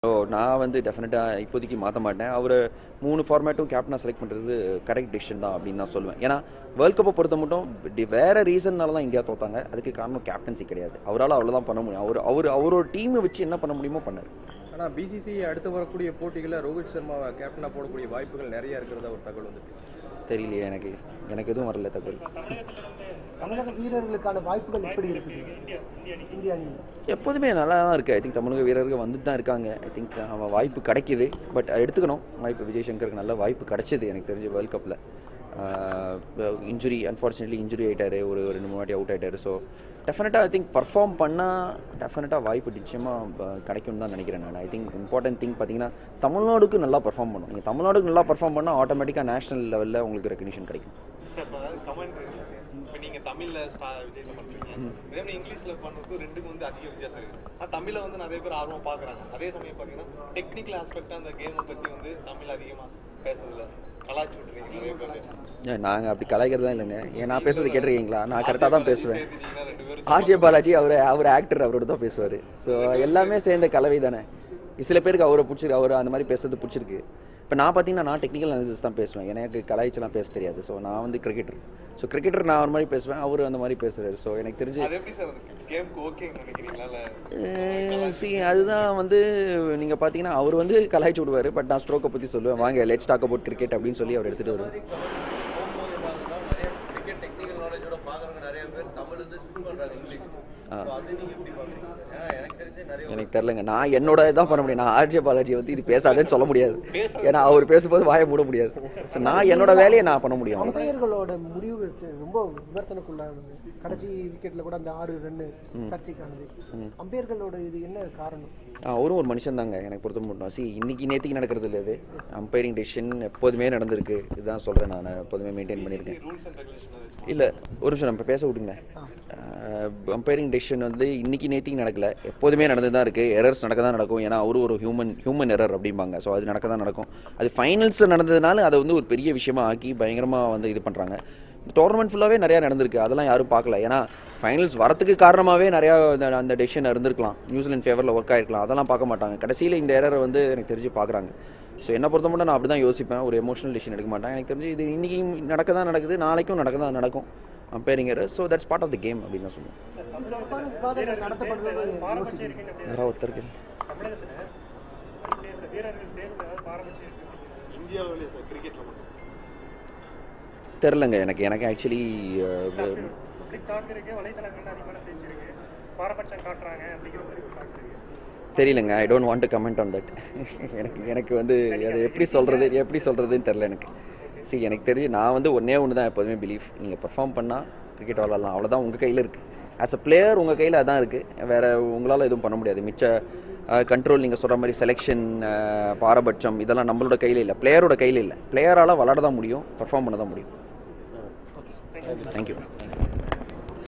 So நான் வந்து டெஃபினட்டாக இப்போதைக்கு மாற்ற மாட்டேன் அவர் மூணு ஃபார்மேட்டும் கேப்டனாக செலக்ட் பண்ணுறது கரெக்ட் டிசிஷன் தான் அப்படின்னு தான் சொல்லுவேன் ஏன்னா வேர்ல்ட் கப்பை பொறுத்த மட்டும் டி- வேற ரீசன்னால தான் இந்தியா தோத்தாங்க அதுக்கு காரணம் கேப்டன்சி கிடையாது அவரால் அவ்வளோதான் பண்ண முடியும் அவர் அவர் அவரோட டீமை வச்சு என்ன பண்ண முடியுமோ பண்ணார் ஆனா பிசிசி அடுத்து வரக்கூடிய போட்டிகளில் ரோஹித் சர்மாவை கேப்டனா போடக்கூடிய வாய்ப்புகள் நிறைய இருக்கிறதா ஒரு தகவல் வந்து தெரியலையே எனக்கு எனக்கு எதுவும் வரல தகவல் தமிழக வீரர்களுக்கான வாய்ப்புகள் எப்படி இருக்குது இந்திய அணியில் எப்போதுமே நல்லா தான் இருக்குது ஐ திங்க் தமிழக வீரர்கள் வந்துட்டு தான் இருக்காங்க ஐ திங்க் அவன் வாய்ப்பு கிடைக்குது பட் எடுத்துக்கணும் வாய்ப்பு விஜய் சங்கருக்கு நல்ல வாய்ப்பு கிடைச்சது எனக்கு தெரிஞ்ச வேர்ல்ட் கப்பில் இன்ஜுரி அன்ஃபார்ச்சுனேட்லி இன்ஜுரி ஆயிட்டாரு ஒரு ஒரு ரெண்டு மூணு வாட்டி அவுட் ஆயிட்டாரு ஸோ டெஃபினட்டாக ஐ திங்க் பர்ஃபார்ம் பண்ணால் டெஃபினட்டாக வாய்ப்பு நிச்சயமாக கிடைக்கும்னு தான் நினைக்கிறேன் நான் ஐ திங்க் இம்பார்ட்டன்ட் திங் பார்த்தீங்கன்னா தமிழ்நாடுக்கு நல்லா பர்ஃபார்ம் பண்ணணும் நீங்கள் தமிழ்நாடுக்கு நல்லா பர்ஃபார்ம் பண்ணால் ஆட்டோமேட்டிக்காக நேஷனல் லெவலில் உங்களுக்கு ரெக்கக்னிஷன் கிடைக்கும் சார் இப்போ அதாவது கமெண்ட் இப்போ நீங்க தமிழ்ல ஸ்டா விஜய்ல பண்றீங்க அதே மாதிரி இங்கிலீஷ்ல பண்றதுக்கும் ரெண்டுக்கும் வந்து அதிக வித்தியாசம் இருக்கு ஆனா தமிழ்ல வந்து நிறைய பேர் ஆர்வமா பாக்குறாங்க அதே சமயம் பாத்தீங்கன்னா டெக்னிக்கல் ஆஸ்பெக்ட் அந்த கேமை பத்தி வந்து தமிழ் அதிகமா பேசுறதுல கலாச்சி விட்டுறீங்க நிறைய பேர் நாங்கள் அப்படி கலாய்க்கிறதா இல்லைங்க ஏன் நான் பேசுறது கேட்டிருக்கீங்களா நான் கரெக்டாக தான் பேசுவேன் சேர்த்துட்டீங்கன்னா ரெண்டு பேரும் ஆர்ஜே பாலாஜி அவர் அவர் ஆக்டர் அவரோட தான் பேசுவார் ஸோ எல்லாமே சேர்ந்த கலவை தானே சில பேருக்கு அவரை பிடிச்சிருக்கு அவர் அந்த மாதிரி பேசுறது பிடிச்சிருக்கு இப்போ நான் பார்த்தீங்கன்னா நான் டெக்னிக்கல் அனாலிசிஸ் தான் பேசுவேன் எனக்கு கலாய்ச்சலாம் பேச தெரியாது ஸோ நான் வந்து கிரிக்கெட்டர் ஸோ கிரிக்கெட்டர் நான் ஒரு மாதிரி பேசுவேன் அவர் அந்த மாதிரி பேசுறாரு ஸோ எனக்கு தெரிஞ்சு அது எப்படி சார் கேமுக்கு ஓகேன்னு நினைக்கிறீங்களா இல்ல சி அதுதான் வந்து நீங்கள் பார்த்தீங்கன்னா அவர் வந்து கலாய்ச்சி விடுவார் பட் நான் ஸ்ட்ரோக்கை பற்றி சொல்லுவேன் வாங்க லெட்ஸ் டாக் அபவுட் கிரிக்கெட் அப்படின்னு சொல்லி அவர் எடுத்துகிட்டு வருவார் போகும்போது என்ன ஆகுதுன்னா, நிறைய கிரிக்கெட் டெக்னிக்கல் நாலேஜோட பாக்குறவங்க நிறைய பேர் தமிழ் வந்து ஸ்விட்ச் பண்றாங்க இங்கிலீஷ் ஆ. So அது நீங்க எப்படி பாக்குறீங்க ஏன்னா எனக்கு தெரிஞ்சு நிறைய எனக்கு தெரிலங்க நான் என்னோட இதான் பண்ண முடியும் நான் ஆர்ஜே பாலாஜி வந்து இது பேசாதேன்னு சொல்ல முடியாது ஏன்னா அவர் பேசும்போது வாயை மூட முடியாது ஸோ நான் என்னோட வேலையை நான் பண்ண முடியும் அம்பையர்களோட முடிவு ச- ரொம்ப விமர்சனக்குள்ளானது கடைசி விக்கெட்ல கூட அந்த ஆறு ரன்னு சர்ச்சைக்கானது அம்பையர்களோட இது என்ன காரணம் ஆ, அவரும் ஒரு மனுஷன் தாங்க எனக்கு பொறுத்த மட்டும் சி இன்னைக்கு நேத்திக்கு நடக்கிறது இல்லை இது அம்பைரிங் டெசிஷன் எப்போதுமே நடந்திருக்கு இதுதான் சொல்கிறேன் நான் எப்போதுமே மெயின்டைன் பண்ணியிருக்கேன் ரூல்ஸ் அண்ட் ரெகுலேஷன் இல்லை ஒரு நிமிஷம் நம்ம பேச விடுங்க அம்பைரிங் டெசிஷன் வந்து இன்னைக்கு நேத்திக்கு நடக்கல எப்போதுமே நடந்து தான் இருக்குது எரர்ஸ் நடக்க தான் நடக்கும் ஏன்னா அவரும் ஒரு ஹியூமன் ஹியூமன் எரர் அப்படிம்பாங்க ஸோ அது நடக்க தான் நடக்கும் அது ஃபைனல்ஸ் நடந்ததுனால அதை வந்து ஒரு பெரிய விஷயமா ஆக்கி பயங்கரமாக வந்து இது பண்ணுறாங்க டோர்னமெண்ட் ஃபுல்லாகவே நிறையா நடந்திருக்கு அதெல்லாம் யாரும் பார்க்கல ஏன்னா ஃபைனல்ஸ் வரத்துக்கு காரணமாகவே நிறையா அந்த- அந்த டெசிஷன் இருந்திருக்கலாம் நியூசிலாந்து ஃபேவரில் ஒர்க் ஆயிருக்கலாம் அதெல்லாம் பார்க்க மாட்டாங்க கடைசியில் இந்த எரரை வந்து எனக்கு தெரிஞ்சு பார்க்குறாங்க ஸோ என்ன பொறுத்த மட்டும் நான் அப்படி தான் யோசிப்பேன் ஒரு எமோஷனல் டிசிஷன் எடுக்க மாட்டேன் எனக்கு தெரிஞ்சு இது இன்னைக்கு நடக்க தான் நடக்குது நாளைக்கும் நடக்க தான் நடக்கும் umpiring error so that's part of the game அப்படின்னு தான் சொல்லுவேன் சிறப்பான விவாதங்கள் நடத்தப்படுறது யோசிக்கிறீங்க. யாராவது ஒருத்தருக்கு இந்தியாவிலே சார் கிரிக்கெட்ல மட்டும் தெரிலங்க எனக்கு எனக்கு ஆக்சுவலி டிக்டாக் வலைதளங்கள்ல அதிகமான பேச்சு இருக்கு பாரபட்சம் காட்டுறாங்க அப்படிங்கிற மாதிரி ஒரு talk இருக்கு. தெரியலங்க I don't want to comment on that எனக்கு எனக்கு வந்து அதை எப்படி சொல்கிறது எப்படி சொல்கிறதுன்னு தெரில எனக்கு சரி எனக்கு தெரிஞ்சு நான் வந்து ஒன்றே ஒன்று தான் எப்போதுமே பிலீஃப் நீங்கள் பெர்ஃபார்ம் பண்ணால் கிரிக்கெட் விளாட்லாம் அவ்வளோதான் உங்கள் கையில் இருக்குது ஆஸ் அ பிளேயர் உங்கள் கையில் அதான் இருக்குது வேறு உங்களால் எதுவும் பண்ண முடியாது மிச்ச கண்ட்ரோல் நீங்கள் சொல்கிற மாதிரி செலெக்ஷன் பாரபட்சம் இதெல்லாம் நம்மளோட கையில் இல்லை பிளேயரோட கையில் இல்லை பிளேயரால் விளாட தான் முடியும் பெர்ஃபார்ம் பண்ண தான் முடியும் தேங்க்யூ